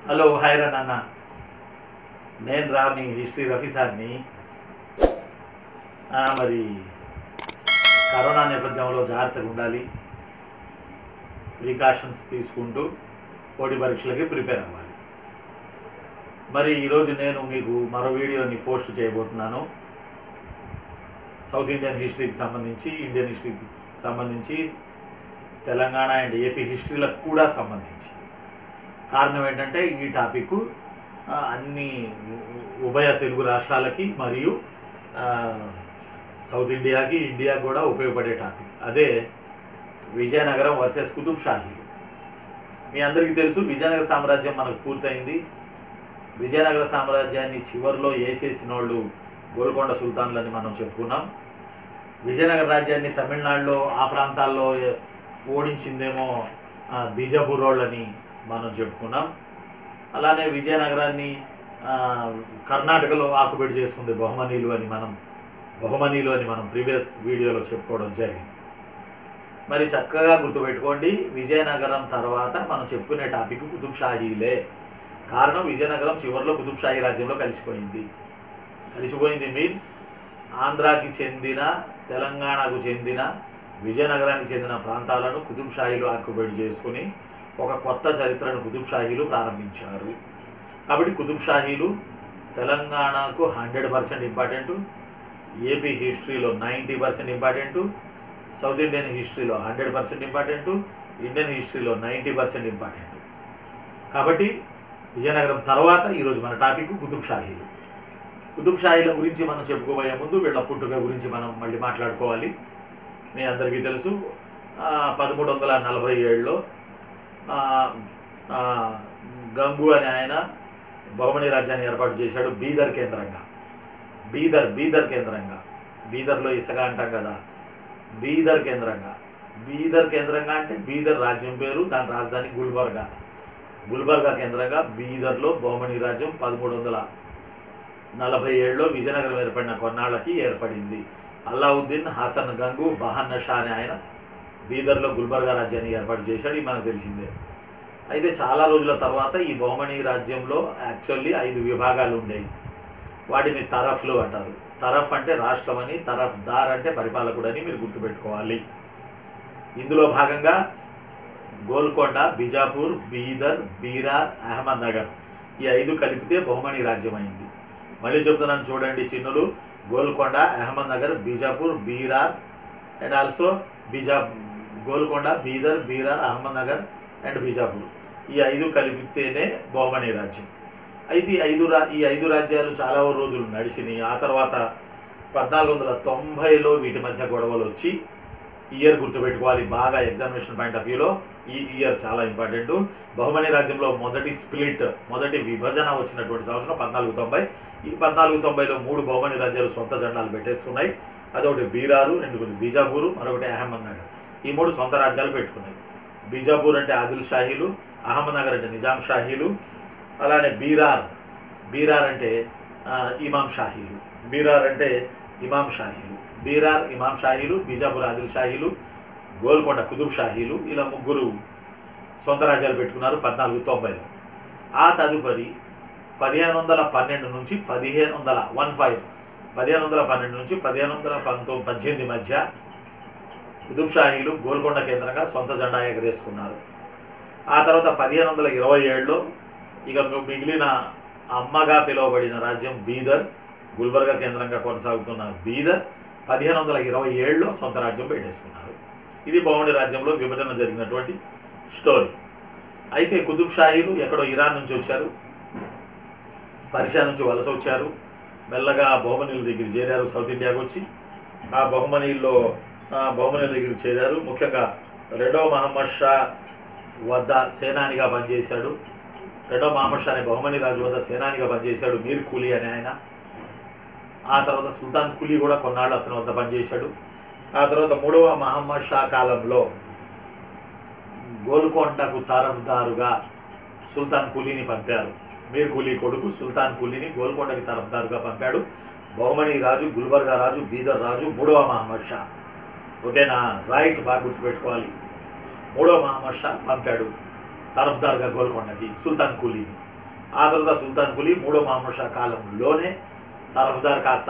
hello hi రా నాన్న నేను రా మీ హిస్టరీ రఫీ సార్ని ఆ, మరి కరోనా నేపథ్యంలో జాగ్రత్తగా ఉండాలి ప్రికాషన్స్ తీసుకుంటూ పోటీ పరీక్షలకి ప్రిపేర్ అవ్వాలి మరి ఈరోజు నేను మీకు మరో వీడియోని పోస్ట్ చేయబోతున్నాను సౌత్ ఇండియన్ హిస్టరీకి సంబంధించి ఇండియన్ హిస్టరీకి సంబంధించి తెలంగాణ అండ్ ఏపీ హిస్టరీలకు కూడా సంబంధించి కారణం ఏంటంటే ఈ టాపిక్ ఆ, అన్ని ఉ- ఉభయ తెలుగు రాష్ట్రాలకి మరియు ఆ, సౌత్ ఇండియాకి ఇండియాకి కూడా ఉపయోగపడే టాపిక్ అదే విజయనగరం వర్సెస్ కుతుబ్ షాహీలు మీ అందరికీ తెలుసు విజయనగర సామ్రాజ్యం మనకు పూర్తయింది విజయనగర సామ్రాజ్యాన్ని చివరిలో వేసేసిన వాళ్ళు గోల్కొండ సుల్తాన్లని మనం చెప్పుకున్నాం విజయనగర రాజ్యాన్ని తమిళనాడులో ఆ ప్రాంతాల్లో ఏ- ఓడించిందేమో ఆ, బీజాపూర్ వాళ్ళని మనం చెప్పుకున్నాం అలానే విజయనగరాన్ని ఆ, కర్ణాటకలో ఆకుబెట్టి చేసుకుంది బహుమనీలు అని మనం బహుమనీలు అని మనం ప్రీవియస్ వీడియోలో చెప్పుకోవడం జరిగింది మరి చక్కగా గుర్తుపెట్టుకోండి విజయనగరం తర్వాత మనం చెప్పుకునే టాపిక్ కుతుబ్ షాహీలే కారణం విజయనగరం చివరిలో కుతుబ్ షాహీ రాజ్యంలో కలిసిపోయింది కలిసిపోయింది మీన్స్ ఆంధ్రాకి చెందిన తెలంగాణకు చెందిన విజయనగరానికి చెందిన ప్రాంతాలను కుతుబ్ షాహీలు ఆక్యుపైడ్ చేసుకుని ఒక కొత్త చరిత్రను కుతుబ్ షాహీలు ప్రారంభించారు కాబట్టి కుతుబ్ షాహీలు తెలంగాణకు హండ్రెడ్ పర్సెంట్ ఇంపార్టెంట్ ఏపీ హిస్టరీలో ninety percent important south Indian హిస్టరీలో హండ్రెడ్ పర్సెంట్ ఇంపార్టెంట్ ఇండియన్ హిస్టరీలో నైంటీ పర్సెంట్ ఇంపార్టెంట్ కాబట్టి విజయనగరం తర్వాత ఈరోజు మన టాపిక్ కుతుబ్ షాహీలు కుతుబ్ షాహీల గురించి మనం చెప్పుకోబోయే ముందు వీళ్ళ పుట్టుక గురించి మనం మళ్ళీ మాట్లాడుకోవాలి మీ అందరికీ తెలుసు పదమూడు వందల నలభై ఏడులో ఆ, ఆ, గంగు అనే ఆయన బహుమని రాజ్యాన్ని ఏర్పాటు చేశాడు బీదర్ కేంద్రంగా బీదర్ బీదర్ కేంద్రంగా బీదర్లో ఇసుక అంటాం కదా బీదర్ కేంద్రంగా బీదర్ కేంద్రంగా అంటే బీదర్ రాజ్యం పేరు దాని రాజధాని గుల్బర్గా గుల్బర్గా కేంద్రంగా బీదర్లో బహుమని రాజ్యం పదమూడు వందల నలభై ఏడులో విజయనగరం ఏర్పడిన కొన్నాళ్ళకి ఏర్పడింది అల్లావుద్దీన్ హసన్ గంగు బహన్న షా అనే ఆయన బీదర్లో గుల్బర్గా రాజ్యాన్ని ఏర్పాటు చేశాడు ఇది మనకు తెలిసిందే అయితే చాలా రోజుల తర్వాత ఈ బహుమని రాజ్యంలో యాక్చువల్లీ ఐదు విభాగాలు ఉండేవి వాటిని తరఫ్లు అంటారు తరఫ్ అంటే రాష్ట్రం అని తరఫ్ దార్ అంటే పరిపాలకుడు అని మీరు గుర్తుపెట్టుకోవాలి ఇందులో భాగంగా గోల్కొండ బిజాపూర్ బీదర్ బీరార్ అహ్మద్ నగర్ ఈ ఐదు కలిపితే బహుమని రాజ్యం అయింది మళ్ళీ చెప్తున్నాను చూడండి చిన్నులు Golconda Ahmednagar Bijapur Berar and also బీజా గోల్కొండ బీదర్ బీరార్ అహ్మద్ నగర్ అండ్ బీజాపూర్ ఈ ఐదు కలిపితేనే బహుమని రాజ్యం అయితే ఈ ఐదు రా ఈ ఐదు రాజ్యాలు చాలా రోజులు నడిచినాయి ఆ తర్వాత పద్నాలుగు వందల తొంభైలో వీటి మధ్య గొడవలు వచ్చి ఇయర్ గుర్తుపెట్టుకోవాలి బాగా ఎగ్జామినేషన్ పాయింట్ ఆఫ్ వ్యూలో ఈ ఇయర్ చాలా ఇంపార్టెంట్ బహుమని రాజ్యంలో మొదటి స్ప్లిట్ మొదటి విభజన వచ్చినటువంటి సంవత్సరం పద్నాలుగు తొంభై ఈ పద్నాలుగు తొంభైలో మూడు బహుమని రాజ్యాలు సొంత జెండాలు పెట్టేస్తున్నాయి అదొకటి బీరారు రెండోది బీజాపూరు మరొకటి అహ్మద్ నగర్ ఈ మూడు సొంత రాజ్యాలు పెట్టుకున్నాయి బీజాపూర్ అంటే ఆదిల్ షాహీలు అహ్మద్ నగర్ అంటే నిజాం షాహీలు అలానే బీరార్ బీరార్ అంటే ఆ, ఇమాం షాహీలు బీరార్ అంటే ఇమాం షాహీలు బీరార్ ఇమాం షాహీలు బీజాపూర్ ఆదిల్ షాహీలు గోల్కొండ కుతుబ్ షాహీలు ఇలా ముగ్గురు సొంత రాజ్యాలు పెట్టుకున్నారు పద్నాలుగు తొంభైలో ఆ తదుపరి పదిహేను వందల పన్నెండు నుంచి పదిహేను వందల వన్ ఫైవ్ పదిహేను వందల పన్నెండు నుంచి పదిహేను వందల పంతొమ్మిది పద్దెనిమిది మధ్య కుతుబ్ షాహీలు గోల్కొండ కేంద్రంగా సొంత జెండా ఎగరేసుకున్నారు ఆ తర్వాత పదిహేను వందల ఇరవై ఏడులో ఇక మి- మిగిలిన అమ్మగా పిలువబడిన రాజ్యం బీదర్ గుల్బర్గా కేంద్రంగా కొనసాగుతున్న బీదర్ పదిహేను వందల ఇరవై ఏడులో సొంత రాజ్యం పెట్టేసుకున్నారు ఇది బహుమని రాజ్యంలో విభజన జరిగినటువంటి స్టోరీ అయితే కుతుబ్ షాహీలు ఎక్కడో ఇరాన్ నుంచి వచ్చారు పర్షియా నుంచి వలస వచ్చారు మెల్లగా బహుమనీల దగ్గర చేరారు సౌత్ ఇండియాకి వచ్చి ఆ బహుమనీల్లో ఆ, బహుమనీల దగ్గర చేరారు ముఖ్యంగా రెండవ మహమ్మద్ షా వద్ద సేనానిగా పనిచేశాడు రెండవ మహమ్మద్ షా అనే బహుమని రాజు వద్ద సేనానిగా పనిచేశాడు మీర్ కూలీ అనే ఆయన ఆ తర్వాత సుల్తాన్ కులీ కూడా కొన్నాళ్ళు అతని వద్ద పనిచేశాడు ఆ తర్వాత మూడవ మహమ్మద్ షా కాలంలో గోల్కొండకు తరఫ్దారుగా సుల్తాన్ కులీని పంపారు మీర్ కులీ కొడుకు సుల్తాన్ కులీని గోల్కొండకి తరఫ్దారుగా పంపాడు బహుమని రాజు గుల్బర్గా రాజు బీదర్ రాజు మూడవ మహమ్మద్ షా ఓకేనా రైట్ బాగా గుర్తుపెట్టుకోవాలి మూడవ మహమ్మద్ షా పంపాడు తరఫ్దార్గా గోల్కొండకి సుల్తాన్ కూలీని ఆ తర్వాత సుల్తాన్ కులీ మూడో మహమ్మద్ షా కాలంలోనే తరఫ్దార్ కాస్త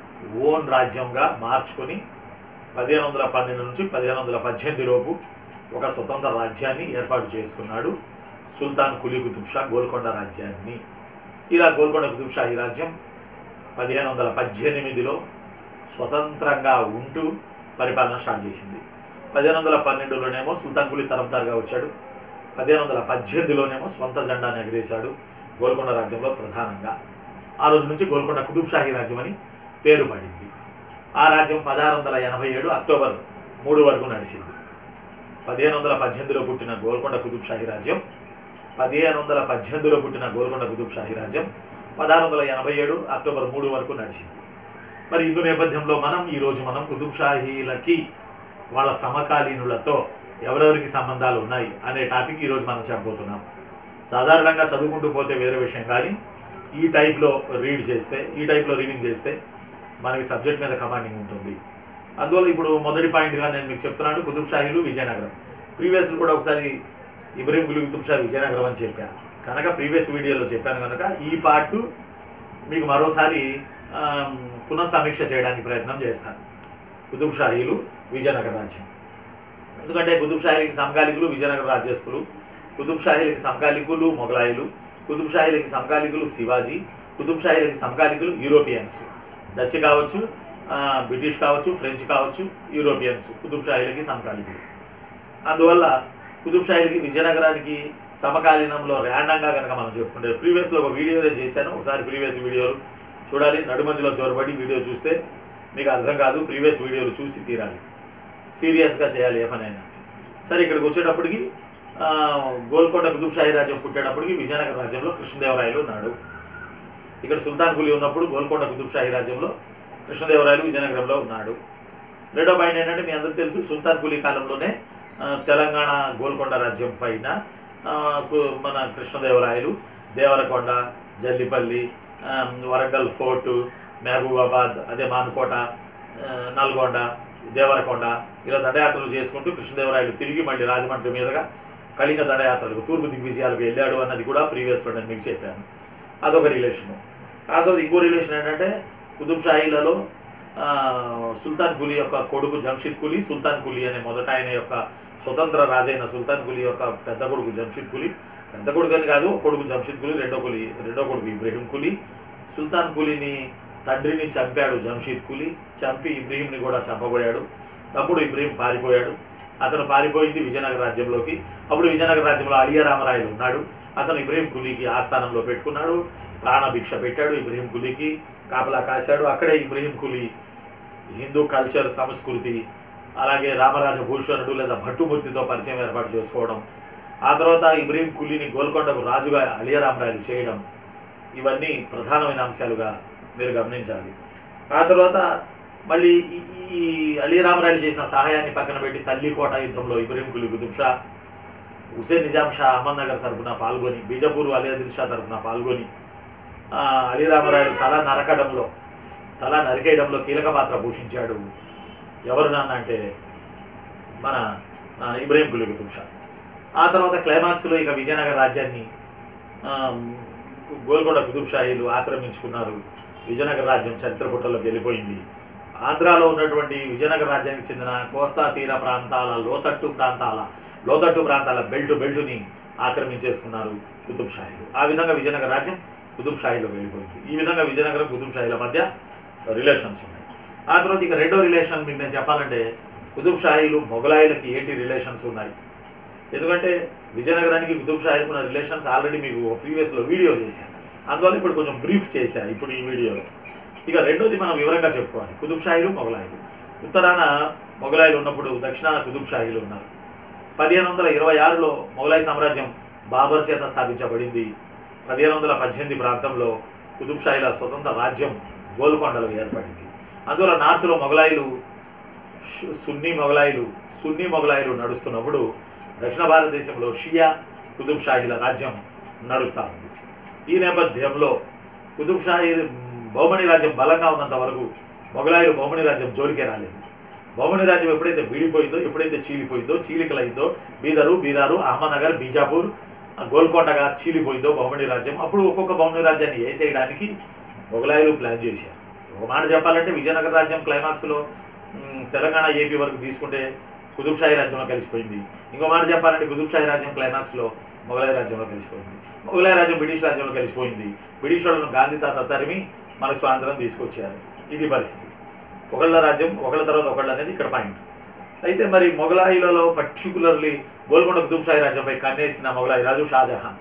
ఓన్ రాజ్యంగా మార్చుకొని పదిహేను వందల పన్నెండు నుంచి పదిహేను వందల పద్దెనిమిది లోపు ఒక స్వతంత్ర రాజ్యాన్ని ఏర్పాటు చేసుకున్నాడు సుల్తాన్ కులీ కుతుబ్ షా గోల్కొండ రాజ్యాన్ని ఇలా గోల్కొండ కుతుబ్ షా ఈ రాజ్యం పదిహేను వందల పద్దెనిమిదిలో స్వతంత్రంగా ఉంటూ పరిపాలన స్టార్ట్ చేసింది పదిహేను వందల పన్నెండులోనేమో సుల్తాన్ కులీ తరఫ్దార్గా వచ్చాడు పదిహేను వందల పద్దెనిమిదిలోనేమో స్వంత జెండాను ఎగరేశాడు గోల్కొండ రాజ్యంలో ప్రధానంగా ఆ రోజు నుంచి గోల్కొండ కుతుబ్ షాహీ రాజ్యం అని పేరు పడింది ఆ రాజ్యం పదహారు వందల ఎనభై ఏడు అక్టోబర్ మూడు వరకు నడిచింది పదిహేను వందల పద్దెనిమిదిలో పుట్టిన గోల్కొండ కుతుబ్ షాహీ రాజ్యం పదిహేను వందల పద్దెనిమిదిలో పుట్టిన గోల్కొండ కుతుబ్ షాహీ రాజ్యం పదహారు వందల ఎనభై ఏడు అక్టోబర్ మూడు వరకు నడిచింది మరి ఇందు నేపథ్యంలో మనం ఈరోజు మనం కుతుబ్ షాహీలకి వాళ్ళ సమకాలీనులతో ఎవరెవరికి సంబంధాలు ఉన్నాయి అనే టాపిక్ ఈరోజు మనం చెప్పబోతున్నాం సాధారణంగా చదువుకుంటూ పోతే వేరే విషయం కానీ ఈ టైప్లో రీడ్ చేస్తే ఈ టైప్లో రీడింగ్ చేస్తే మనకి సబ్జెక్ట్ మీద కమాండింగ్ ఉంటుంది అందువల్ల ఇప్పుడు మొదటి పాయింట్గా నేను మీకు చెప్తున్నాను కుతుబ్ షాహీలు విజయనగరం ప్రీవియస్ కూడా ఒకసారి ఇబ్రహీం గులి కుతుబ్ షా విజయనగరం అని చెప్పాను కనుక ప్రీవియస్ వీడియోలో చెప్పాను కనుక ఈ పార్ట్ మీకు మరోసారి ఆమ్, పునఃసమీక్ష చేయడానికి ప్రయత్నం చేస్తాను కుతుబ్ షాహీలు విజయనగర రాజ్యం ఎందుకంటే కుతుబ్ షాహీలకి సమకాలికులు విజయనగర రాజ్యస్తులు కుతుబ్ షాహీలకి సమకాలికులు మొఘలాయిలు కుతుబ్ షాహీలకి సమకాలికులు శివాజీ కుతుబ్ షాహీలకి సమకాలికులు యూరోపియన్స్ డచ్ కావచ్చు ఆ, బ్రిటిష్ కావచ్చు ఫ్రెంచ్ కావచ్చు యూరోపియన్స్ కుతుబ్ షాహీలకి సమకాలికులు అందువల్ల కుతుబ్ షాహీలకి విజయనగరానికి సమకాలీనంలో ర్యాండంగా కనుక మనం చెప్పుకుంటే ప్రీవియస్లో ఒక వీడియోనే చేశాను ఒకసారి ప్రీవియస్ వీడియోలు చూడాలి నడుమంజలో చొరబడి వీడియో చూస్తే మీకు అర్థం కాదు ప్రీవియస్ వీడియోలు చూసి తీరాలి సీరియస్గా చేయాలి ఏ పనైనా సరే ఇక్కడికి వచ్చేటప్పటికి ఆ, గోల్కొండ కుతుబ్ షాహీ రాజ్యం పుట్టేటప్పటికి విజయనగర రాజ్యంలో కృష్ణదేవరాయలు ఉన్నాడు ఇక్కడ సుల్తాన్ కులీ ఉన్నప్పుడు గోల్కొండ కుతుబ్ షాహీ రాజ్యంలో కృష్ణదేవరాయలు విజయనగరంలో ఉన్నాడు రెండో పాయింట్ ఏంటంటే మీ అందరికీ తెలుసు సుల్తాన్ కులీ కాలంలోనే ఆ, తెలంగాణ గోల్కొండ రాజ్యం పైన ఆ, కు- మన కృష్ణదేవరాయలు దేవరకొండ జల్లిపల్లి ఆ, వరంగల్ ఫోర్టు మహబూబాబాద్ అదే మానుకోట ఆ, నల్గొండ దేవరకొండ ఇలా దండయాత్రలు చేసుకుంటూ కృష్ణదేవరాయలు తిరిగి మళ్ళీ రాజమండ్రి మీదుగా కళింగ దండయాత్రలకు తూర్పు దిగ్విజయాలకు వెళ్ళాడు అన్నది కూడా ప్రీవియస్లో నేను మీకు చెప్పాను అదొక రిలేషను ఆ తర్వాత ఇంకో రిలేషన్ ఏంటంటే కుతుబ్ షాహీలలో ఆ, సుల్తాన్ కులీ యొక్క కొడుకు జంషిద్ కులీ సుల్తాన్ కులీ అనే మొదట ఆయన యొక్క స్వతంత్ర రాజైన సుల్తాన్ కులీ యొక్క పెద్ద కొడుకు జంషిద్ కులీ పెద్ద కొడుకు అని కాదు ఒక కొడుకు జంషిద్ కులీ రెండో కులీ రెండో కొడుకు ఇబ్రహీం కులీ సుల్తాన్ కులీని తండ్రిని చంపాడు జంషీద్ కులీ చంపి ఇబ్రహీంని కూడా చంపబోయాడు తమ్ముడు ఇబ్రహీం పారిపోయాడు అతను పారిపోయింది విజయనగర రాజ్యంలోకి అప్పుడు విజయనగర రాజ్యంలో అలియా రామరాయలు ఉన్నాడు అతను ఇబ్రహీం కులీకి ఆస్థానంలో పెట్టుకున్నాడు ప్రాణభిక్ష పెట్టాడు ఇబ్రహీం కులీకి కాపలా కాశాడు అక్కడే ఇబ్రహీం కులీ హిందూ కల్చర్ సంస్కృతి అలాగే రామరాజ భూషణుడు లేదా భట్టుమూర్తితో పరిచయం ఏర్పాటు చేసుకోవడం ఆ తర్వాత ఇబ్రహీం కులీని గోల్కొండకు రాజుగా అలియా రామరాయలు చేయడం ఇవన్నీ ప్రధానమైన అంశాలుగా మీరు గమనించాలి ఆ తర్వాత మళ్ళీ ఈ- ఈ అలీ రామరాయలు చేసిన సహాయాన్ని పక్కన పెట్టి తల్లికోట యుద్ధంలో ఇబ్రహీం కులీ కుతుబ్ షా హుసేన్ నిజాం షా అహ్మద్ నగర్ తరపున పాల్గొని బీజపూర్ అలీ అదిల్ షా తరపున పాల్గొని ఆ, అలీ రామరాయలు తల నరకడంలో తల నరికేయడంలో కీలక పాత్ర పోషించాడు ఎవరు నాన్న అంటే మన ఆ, ఇబ్రహీం కులీ కుతుబ్ షా ఆ తర్వాత క్లైమాక్స్లో ఇక విజయనగర రాజ్యాన్ని ఆ, గోల్కొండ కుతుబ్ షాహీలు ఆక్రమించుకున్నారు విజయనగర రాజ్యం చరిత్ర పుటల్లోకి వెళ్ళిపోయింది ఆంధ్రాలో ఉన్నటువంటి విజయనగర రాజ్యానికి చెందిన కోస్తా తీర ప్రాంతాల లోతట్టు ప్రాంతాల లోతట్టు ప్రాంతాల బెల్ట్ బెల్టుని ఆక్రమించేసుకున్నారు కుతుబ్ షాహీలు ఆ విధంగా విజయనగర రాజ్యం కుతుబ్ షాహీలో వెళ్ళిపోయింది ఈ విధంగా విజయనగరం కుతుబ్ షాహీల మధ్య రిలేషన్స్ ఉన్నాయి ఆ తర్వాత ఇక రెండో రిలేషన్ మీకు నేను చెప్పాలంటే కుతుబ్ షాహీలు మొఘలాయిలకి ఏంటి రిలేషన్స్ ఉన్నాయి ఎందుకంటే విజయనగరానికి కుతుబ్ షాహీలకు ఉన్న రిలేషన్స్ ఆల్రెడీ మీకు ప్రీవియస్లో వీడియో చేశాను అందువల్ల ఇప్పుడు కొంచెం బ్రీఫ్ చేశాను ఇప్పుడు ఈ వీడియోలో ఇక రెండోది మనం వివరంగా చెప్పుకోవాలి కుతుబ్ షాహీలు మొఘలాయిలు ఉత్తరాన మొఘలాయిలు ఉన్నప్పుడు దక్షిణాన కుతుబ్ షాహీలు ఉన్నారు పదిహేను వందల ఇరవై ఆరులో మొఘలాయి సామ్రాజ్యం బాబర్ చేత స్థాపించబడింది పదిహేను వందల పద్దెనిమిది ప్రాంతంలో కుతుబ్ షాహీల స్వతంత్ర రాజ్యం గోల్కొండలో ఏర్పడింది అందువల్ల నార్త్లో మొఘలాయిలు షు- సున్నీ మొఘలాయిలు సున్నీ మొఘలాయిలు నడుస్తున్నప్పుడు దక్షిణ భారతదేశంలో షియా కుతుబ్ షాహీల రాజ్యం నడుస్తూ ఉంది ఈ నేపథ్యంలో కుతుబ్ షాహీ బహుమణి రాజ్యం బలంగా ఉన్నంత వరకు మొఘలాయిలు బహుమణి రాజ్యం జోలికే రాలేదు బహుమణి రాజ్యం ఎప్పుడైతే విడిపోయిందో ఎప్పుడైతే చీలిపోయిందో చీలికలైందో బీదరు బీదారు అహ్మద్నగర్ బీజాపూర్ గోల్కొండగా చీలిపోయిందో బహుమణి రాజ్యం అప్పుడు ఒక్కొక్క బహుమణి రాజ్యాన్ని వేసేయడానికి మొగలాయులు ప్లాన్ చేశారు ఒక మాట చెప్పాలంటే విజయనగర రాజ్యం క్లైమాక్స్లో మ్, తెలంగాణ ఏపీ వరకు తీసుకుంటే కుతుబ్షాహీ రాజ్యంలో కలిసిపోయింది ఇంకో మాట చెప్పాలంటే కుతుబ్షాహీ రాజ్యం క్లైమాక్స్లో మొగలాయి రాజ్యంలో కలిసిపోయింది మొగలాయి రాజ్యం బ్రిటిష్ రాజ్యంలో కలిసిపోయింది బ్రిటిష్ వాళ్ళను గాంధీ తాత తరిమి మన స్వాతంత్రం తీసుకొచ్చారు ఇది పరిస్థితి ఒకళ్ళ రాజ్యం ఒకళ్ళ తర్వాత ఒకళ్ళు అనేది ఇక్కడ పాయింట్ అయితే మరి మొగలాయిలలో పర్టికులర్లీ గోల్కొండ కుతుబ్షాహీ రాజ్యంపై కన్నేసిన మొగలాయి రాజు షాజహాన్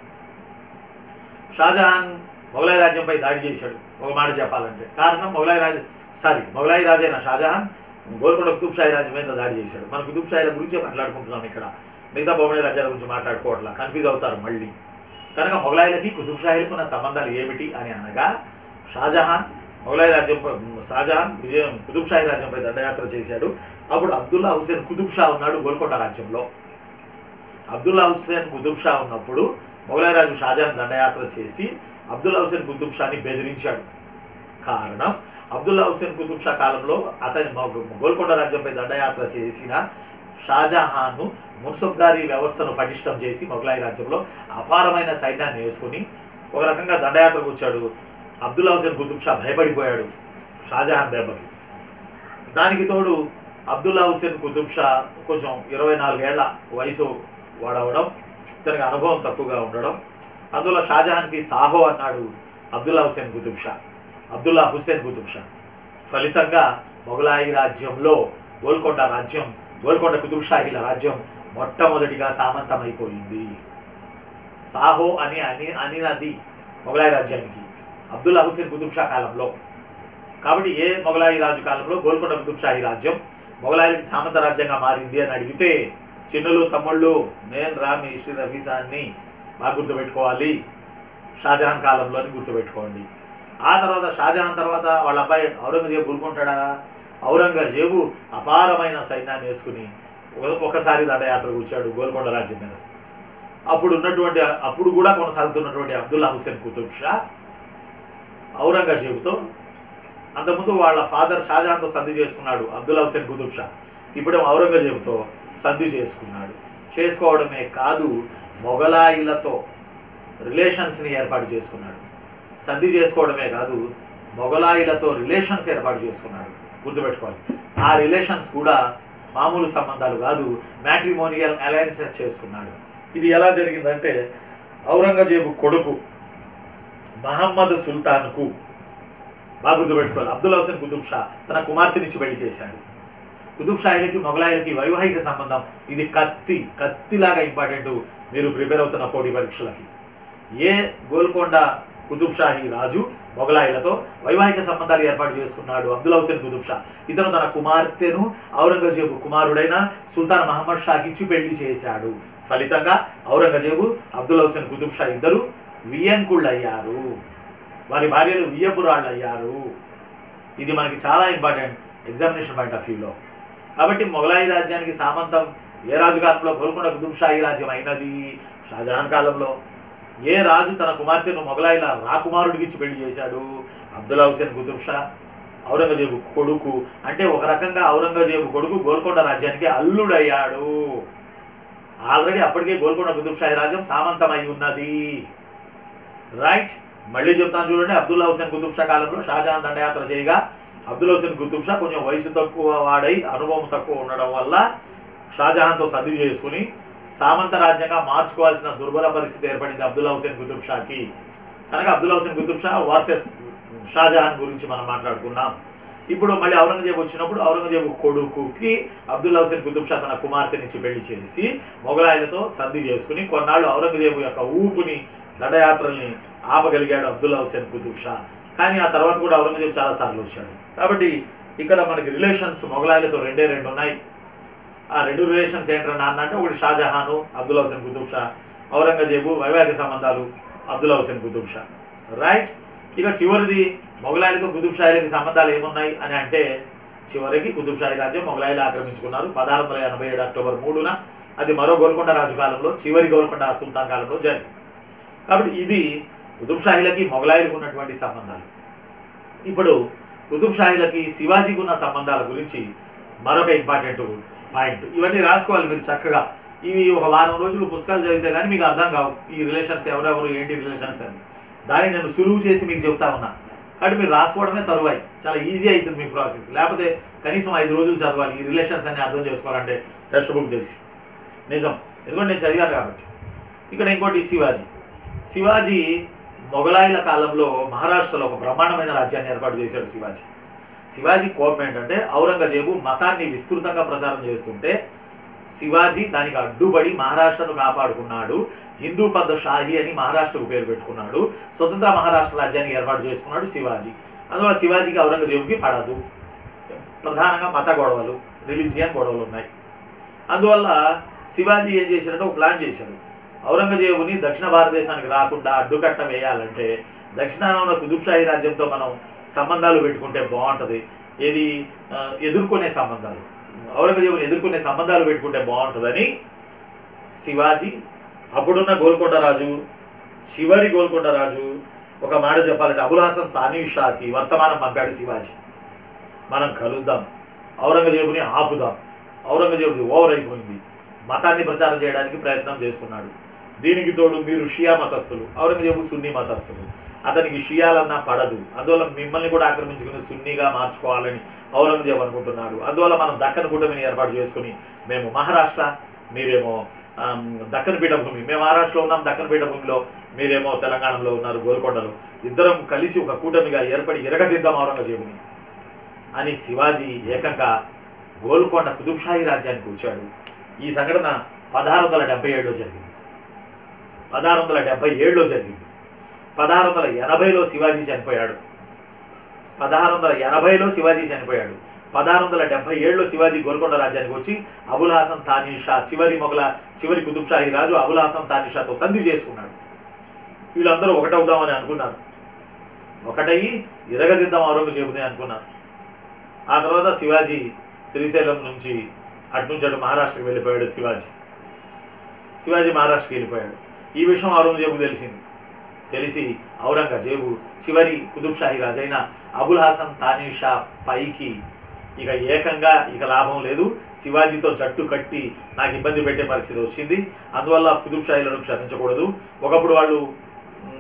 షాజహాన్ మొగలాయి రాజ్యంపై దాడి చేశాడు ఒక మాట చెప్పాలంటే కారణం మొగలాయి రాజు సారీ మొగలాయి రాజు అయిన షాజహాన్ గోల్కొండ కుతుబ్షాహీ రాజ్యం మీద దాడి చేశాడు మన కుతుబ్షాహీల గురించే మాట్లాడుకుంటున్నాం ఇక్కడ మిగతా బొమ్మడి రాజ్యాల గురించి మాట్లాడుకోవట్లా కన్ఫ్యూజ్ అవుతారు మళ్ళీ కనుక మొగలాయిలకి కుతుబ్షాహీలకు ఉన్న సంబంధాలు ఏమిటి అని అనగా షాజహాన్ మొగలాయి రాజ్యంపై షాజహాన్ విజయం కుతుబ్షాహీ రాజ్యంపై దండయాత్ర చేశాడు అప్పుడు అబ్దుల్లా హుసేన్ కుతుబ్ షా ఉన్నాడు గోల్కొండ రాజ్యంలో అబ్దుల్లా హుస్సేన్ కుతుబ్ షా ఉన్నప్పుడు మొగలాయి రాజు షాజహాన్ దండయాత్ర చేసి అబ్దుల్లా హుస్సేన్ కుతుబ్ షాని బెదిరించాడు కారణం అబ్దుల్లా హుస్సేన్ కుతుబ్ షా కాలంలో అతని మొగ- గోల్కొండ రాజ్యంపై దండయాత్ర చేసిన షాజహాన్ను మున్సబ్దారీ వ్యవస్థను పటిష్టం చేసి మొగలాయి రాజ్యంలో అపారమైన సైన్యాన్ని వేసుకుని ఒక రకంగా దండయాత్రకు వచ్చాడు అబ్దుల్లా హుస్సేన్ కుతుబ్ షా భయపడిపోయాడు షాజహాన్ దెబ్బకి దానికి తోడు అబ్దుల్లా హుస్సేన్ కుతుబ్ షా కొంచెం ఇరవై నాలుగేళ్ల వయసు వాడవడం ఇతనికి అనుభవం తక్కువగా ఉండడం అందులో షాజహాన్కి సాహో అన్నాడు అబ్దుల్లా హుస్సేన్ కుతుబ్ షా అబ్దుల్లా హుస్సేన్ కుతుబ్ షా ఫలితంగా మొఘలాయి రాజ్యంలో గోల్కొండ రాజ్యం గోల్కొండ కుతుబ్ షాహీల రాజ్యం మొట్టమొదటిగా సామంతమైపోయింది సాహో అని అని అనినది మొఘలాయి రాజ్యానికి అబ్దుల్లా హుస్సేన్ కుతుబ్ షా కాలంలో కాబట్టి ఏ మొఘలాయి రాజు కాలంలో గోల్కొండ కుతుబ్ షాహీ రాజ్యం మొఘలాయిలకి సామంత రాజ్యంగా మారింది అని అడిగితే చిన్నులు తమ్ముళ్ళు నేను రా మీ హిస్టరీ రఫీసాన్ని బాగా గుర్తుపెట్టుకోవాలి షాజహాన్ కాలంలోని గుర్తుపెట్టుకోండి ఆ తర్వాత షాజహాన్ తర్వాత వాళ్ళ అబ్బాయి ఔరంగజేబు ఊరుకుంటాడా ఔరంగజేబు అపారమైన సైన్యాన్ని వేసుకుని ఒక- ఒకసారి దండయాత్రకు వచ్చాడు గోల్కొండ రాజ్యం మీద అప్పుడు ఉన్నటువంటి అప్పుడు కూడా కొనసాగుతున్నటువంటి అబ్దుల్లా హుస్సేన్ కుతుబ్ షా ఔరంగజేబుతో అంతకుముందు వాళ్ళ ఫాదర్ షాజహాన్తో సంధి చేసుకున్నాడు అబ్దుల్లా హుస్సేన్ కుతుబ్ షా ఇప్పుడు ఔరంగజేబుతో సంధి చేసుకున్నాడు చేసుకోవడమే కాదు మొఘలాయిలతో రిలేషన్స్ని ఏర్పాటు చేసుకున్నాడు సంధి చేసుకోవడమే కాదు మొఘలాయిలతో రిలేషన్స్ ఏర్పాటు చేసుకున్నాడు గుర్తుపెట్టుకోవాలి ఆ రిలేషన్స్ కూడా మామూలు సంబంధాలు కాదు మ్యాట్రిమోనియల్ అలయన్సెస్ చేసుకున్నాడు ఇది ఎలా జరిగిందంటే ఔరంగజేబు కొడుకు మహమ్మద్ సుల్తాన్కు బాగా గుర్తుపెట్టుకోవాలి అబ్దుల్ హుసేన్ కుతుబ్ షా తన కుమార్తెనిచ్చి పెళ్లి చేశాడు కుతుబ్ షాయిలకి మొఘలాయిలకి వైవాహిక సంబంధం ఇది కత్తి కత్తిలాగా ఇంపార్టెంట్ మీరు ప్రిపేర్ అవుతున్న పోటీ పరీక్షలకి ఏ గోల్కొండ కుతుబ్ షాహీ రాజు మొఘలాయిలతో వైవాహిక సంబంధాలు ఏర్పాటు చేసుకున్నాడు అబ్దుల్ హుసేన్ కుతుబ్ షా ఇతను తన కుమార్తెను ఔరంగజేబు కుమారుడైన సుల్తాన్ మహమ్మద్ షాకి ఇచ్చి పెళ్లి చేశాడు ఫలితంగా ఔరంగజేబు అబ్దుల్ హుసేన్ కుతుబ్ షా ఇద్దరు వియంకుళ్ళు అయ్యారు వారి భార్యలు వియ్యపురాళ్ళు అయ్యారు ఇది మనకి చాలా ఇంపార్టెంట్ ఎగ్జామినేషన్ పాయింట్ ఆఫ్ వ్యూలో కాబట్టి మొఘలాయి రాజ్యానికి సామంతం ఏ రాజు కాలంలో గోల్కొండ కుతుబ్ షాహీ రాజ్యం అయినది షాజహాన్ కాలంలో ఏ రాజు తన కుమార్తెను మొఘలాయిల రాకుమారుడికి ఇచ్చి పెళ్లి చేశాడు అబ్దుల్లా హుసేన్ కుతుబ్ షా ఔరంగజేబు కొడుకు అంటే ఒక రకంగా ఔరంగజేబు కొడుకు గోల్కొండ రాజ్యానికి అల్లుడయ్యాడు ఆల్రెడీ అప్పటికే గోల్కొండ కుతుబ్ షాహీ రాజ్యం సామంతమై ఉన్నది రైట్ మళ్ళీ చెప్తాను చూడండి అబ్దుల్లా హుసేన్ కుతుబ్ షా కాలంలో షాజహాన్ దండయాత్ర చేయగా అబ్దుల్ హుసేన్ కుతుబ్ షా కొంచెం వయసు తక్కువ వాడై అనుభవం తక్కువ ఉండడం వల్ల షాజహాన్తో సంధి చేసుకుని సామంత రాజ్యంగా మార్చుకోవాల్సిన దుర్భర పరిస్థితి ఏర్పడింది అబ్దుల్లా హుసేన్ కుతుబ్ షాకి కనుక అబ్దుల్లా హుసేన్ కుతుబ్ షా వర్సెస్ షాజహాన్ గురించి మనం మాట్లాడుకున్నాం ఇప్పుడు మళ్ళీ ఔరంగజేబు వచ్చినప్పుడు ఔరంగజేబు కొడుకుకి అబ్దుల్లా హుసేన్ కుతుబ్ షా తన కుమార్తెనిచ్చి పెళ్లి చేసి మొఘలాయలతో సంధి చేసుకుని కొన్నాళ్ళు ఔరంగజేబు యొక్క ఊపుని దండయాత్రల్ని ఆపగలిగాడు అబ్దుల్లా హుసేన్ కుతుబ్ షా కానీ ఆ తర్వాత కూడా ఔరంగజేబు చాలా సార్లు వచ్చాడు కాబట్టి ఇక్కడ మనకి రిలేషన్స్ మొఘలాయలతో రెండే రెండు ఉన్నాయి ఆ రెండు రిలేషన్స్ ఏంటన్నా నాన్న అంటే ఒకటి షాజహాను అబ్దుల్లా హుసేన్ కుతుబ్ షా ఔరంగజేబు వైవాహిక సంబంధాలు అబ్దుల్లా హుసేన్ కుతుబ్ షా రైట్ ఇక చివరిది మొఘలాయలకు కుతుబ్ షాయిలకి సంబంధాలు ఏమున్నాయి అని అంటే చివరికి కుతుబ్ షాహీ రాజ్యం మొఘలాయిలు ఆక్రమించుకున్నారు పదహారు వందల ఎనభై ఏడు అక్టోబర్ మూడున అది మరో గోల్కొండ రాజు కాలంలో చివరి గోల్కొండ సుల్తాన్ కాలంలో జరిగింది కాబట్టి ఇది కుతుబ్ షాహీలకి మొఘలాయిలకు ఉన్నటువంటి సంబంధాలు ఇప్పుడు కుతుబ్ షాహీలకి శివాజీకి ఉన్న సంబంధాల గురించి మరొక ఇంపార్టెంట్ పాయింట్ ఇవన్నీ రాసుకోవాలి మీరు చక్కగా ఇవి ఒక వారం రోజులు పుస్తకాలు చదివితే కానీ మీకు అర్థం కావు ఈ రిలేషన్స్ ఎవరెవరు ఏంటి రిలేషన్స్ అని దాన్ని నేను సులువు చేసి మీకు చెప్తా ఉన్నా కాబట్టి మీరు రాసుకోవడమే తరువాయి చాలా ఈజీ అవుతుంది మీ ప్రాసెస్ లేకపోతే కనీసం ఐదు రోజులు చదవాలి ఈ రిలేషన్స్ అన్ని అర్థం చేసుకోవాలంటే టెక్స్ట్ బుక్ తెలిసి నిజం ఎందుకంటే నేను చదివాను కాబట్టి ఇక్కడ ఇంకోటి శివాజీ శివాజీ మొఘలాయుల కాలంలో మహారాష్ట్రలో ఒక బ్రహ్మాండమైన రాజ్యాన్ని ఏర్పాటు చేశాడు శివాజీ శివాజీ కోపం ఏంటంటే ఔరంగజేబు మతాన్ని విస్తృతంగా ప్రచారం చేస్తుంటే శివాజీ దానికి అడ్డుపడి మహారాష్ట్రను కాపాడుకున్నాడు హిందూ పద్ద షాహి అని మహారాష్ట్రకు పేరు పెట్టుకున్నాడు స్వతంత్ర మహారాష్ట్ర రాజ్యాన్ని ఏర్పాటు చేసుకున్నాడు శివాజీ అందువల్ల శివాజీకి ఔరంగజేబుకి పడదు ప్రధానంగా మత గొడవలు రిలీజియన్ గొడవలు ఉన్నాయి అందువల్ల శివాజీ ఏం చేశాడంటే ఒక ప్లాన్ చేశాడు ఔరంగజేబుని దక్షిణ భారతదేశానికి రాకుండా అడ్డుకట్ట వేయాలంటే దక్షిణాన ఉన్న కుతుబ్షాహీ రాజ్యంతో మనం సంబంధాలు పెట్టుకుంటే బాగుంటుంది ఏది ఆ, ఎదుర్కొనే సంబంధాలు ఔరంగజేబుని ఎదుర్కొనే సంబంధాలు పెట్టుకుంటే బాగుంటుందని శివాజీ అప్పుడున్న గోల్కొండ రాజు చివరి గోల్కొండ రాజు ఒక మాట చెప్పాలంటే అబుల్ హాసన్ తానీర్ షాకి వర్తమానం పంపాడు శివాజీ మనం కలుద్దాం ఔరంగజేబుని ఆపుదాం ఔరంగజేబుది ఓవర్ అయిపోయింది మతాన్ని ప్రచారం చేయడానికి ప్రయత్నం చేస్తున్నాడు దీనికి తోడు మీరు షియా మతస్థులు ఔరంగజేబు సున్నీ మతస్థులు అతనికి షియాలన్నా పడదు అందువల్ల మిమ్మల్ని కూడా ఆక్రమించుకుని సున్నీగా మార్చుకోవాలని ఔరంగజేబు అనుకుంటున్నాడు అందువల్ల మనం దక్కన్ కూటమిని ఏర్పాటు చేసుకుని మేము మహారాష్ట్ర మీరేమో ఆమ్, దక్కన్ పీఠభూమి మేము మహారాష్ట్రలో ఉన్నాం దక్కన్ పీఠభూమిలో మీరేమో తెలంగాణలో ఉన్నారు గోల్కొండలో ఇద్దరం కలిసి ఒక కూటమిగా ఏర్పడి ఎరగదిద్దాం ఔరంగజేబుని అని శివాజీ ఏకంగా గోల్కొండ కుతుబ్షాహీ రాజ్యానికి వచ్చాడు ఈ సంఘటన పదహారు వందల డెబ్బై ఏడులో జరిగింది పదహారు వందల డెబ్బై ఏడులో జరిగింది పదహారు వందల ఎనభైలో శివాజీ చనిపోయాడు పదహారు వందల ఎనభైలో శివాజీ చనిపోయాడు పదహారు వందల డెబ్బై ఏడులో శివాజీ గోల్కొండ రాజ్యానికి వచ్చి అబుల్ హాసన్ తానీ షా చివరి మొగల చివరి కుతుబ్షాహీ రాజు అబుల్ హాసన్ తానీ షాతో సంధి చేసుకున్నాడు వీళ్ళందరూ ఒకటవుదామని అనుకున్నారు ఒకటయ్యి ఇరగదిద్దాం ఔరంగజేబుని అనుకున్నారు ఆ తర్వాత శివాజీ శ్రీశైలం నుంచి అటు నుంచి అటు మహారాష్ట్రకి వెళ్ళిపోయాడు శివాజీ శివాజీ మహారాష్ట్రకి వెళ్ళిపోయాడు ఈ విషయం ఔరంగజేబు తెలిసింది తెలిసి ఔరంగజేబు చివరి కుతుబ్షాహీ రాజైన అబుల్ హాసన్ తానీ షా పైకి ఇక ఏకంగా ఇక లాభం లేదు శివాజీతో జట్టు కట్టి నాకు ఇబ్బంది పెట్టే పరిస్థితి వచ్చింది అందువల్ల కుతుబ్షాహీలను క్షమించకూడదు ఒకప్పుడు వాళ్ళు ఉమ్,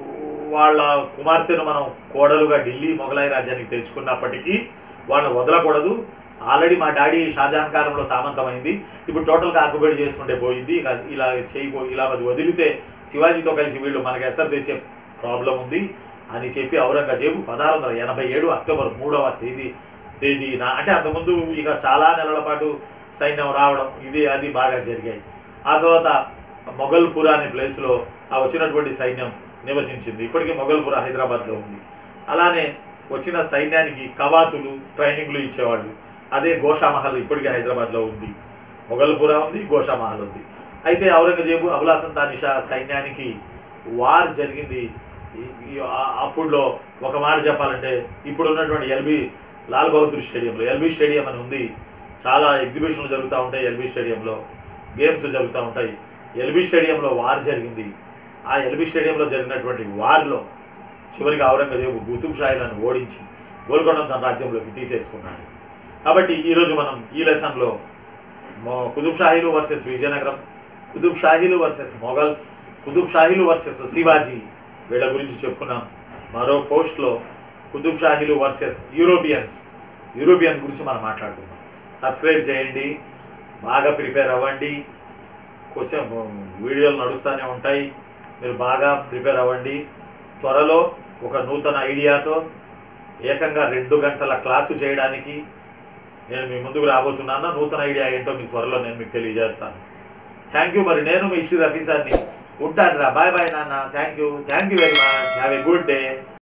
వాళ్ళ కుమార్తెను మనం కోడలుగా ఢిల్లీ మొఘలాయి రాజ్యానికి తెచ్చుకున్నప్పటికీ వాళ్ళని వదలకూడదు ఆల్రెడీ మా డాడీ షాజహాన్ కాలంలో సామంతమైంది ఇప్పుడు టోటల్గా ఆక్యుపైడ్ చేసుకుంటే పోయింది ఇక ఇలా చేయకో ఇలా అది వదిలితే శివాజీతో కలిసి వీళ్ళు మనకి ఎసరు తెచ్చే ప్రాబ్లం ఉంది అని చెప్పి ఔరంగజేబు పదహారు వందల ఎనభై ఏడు అక్టోబర్ మూడవ తేదీ తేదీన అంటే అంతకుముందు ఇక చాలా నెలల పాటు సైన్యం రావడం ఇది అది బాగా జరిగాయి ఆ తర్వాత మొఘల్పుర అనే ప్లేస్లో ఆ వచ్చినటువంటి సైన్యం నివసించింది ఇప్పటికీ మొఘల్పుర హైదరాబాద్లో ఉంది అలానే వచ్చిన సైన్యానికి కవాతులు ట్రైనింగ్లు ఇచ్చేవాళ్ళు అదే గోషామహల్ ఇప్పటికీ హైదరాబాద్లో ఉంది మొఘల్పుర ఉంది గోషామహల్ ఉంది అయితే ఔరంగజేబు అబులాసన్ తానిషా సైన్యానికి వార్ జరిగింది ఈ- ఈ ఆ- అప్పుడులో ఒక మాట చెప్పాలంటే ఇప్పుడు ఉన్నటువంటి ఎల్బి లాల్ బహదూర్ స్టేడియంలో ఎల్బీ స్టేడియం అని ఉంది చాలా ఎగ్జిబిషన్లు జరుగుతూ ఉంటాయి ఎల్బీ స్టేడియంలో గేమ్స్ జరుగుతూ ఉంటాయి ఎల్బీ స్టేడియంలో వార్ జరిగింది ఆ ఎల్బీ స్టేడియంలో జరిగినటువంటి వార్లో చివరికి ఔరంగజేబు కుతుబ్ షాహీలను ఓడించి గోల్కొండ తన రాజ్యంలోకి తీసేసుకున్నాడు కాబట్టి ఈరోజు మనం ఈ లెసన్లో మొ- కుతుబ్ షాహీలు వర్సెస్ విజయనగరం కుతుబ్ షాహీలు వర్సెస్ మొఘల్స్ కుతుబ్ షాహీలు వర్సెస్ శివాజీ వీళ్ళ గురించి చెప్పుకున్నాం మరో పోస్ట్లో కుతుబ్ షాహీలు వర్సెస్ యూరోపియన్స్ యూరోపియన్స్ గురించి మనం మాట్లాడుకుందాం సబ్స్క్రైబ్ చేయండి బాగా ప్రిపేర్ అవ్వండి క్వశ్చన్ వీడియోలు నడుస్తూనే ఉంటాయి మీరు బాగా ప్రిపేర్ అవ్వండి త్వరలో ఒక నూతన ఐడియాతో ఏకంగా రెండు గంటల క్లాసు చేయడానికి నేను మీ ముందుకు రాబోతున్నాను నూతన ఐడియా ఏంటో మీకు త్వరలో నేను మీకు తెలియజేస్తాను థ్యాంక్ యూ మరి నేను మీ ఇష్యూ రఫీ సార్ని ఉంటాను రా బాయ్ బాయ్ నాన్న thank you thank you very much have a good day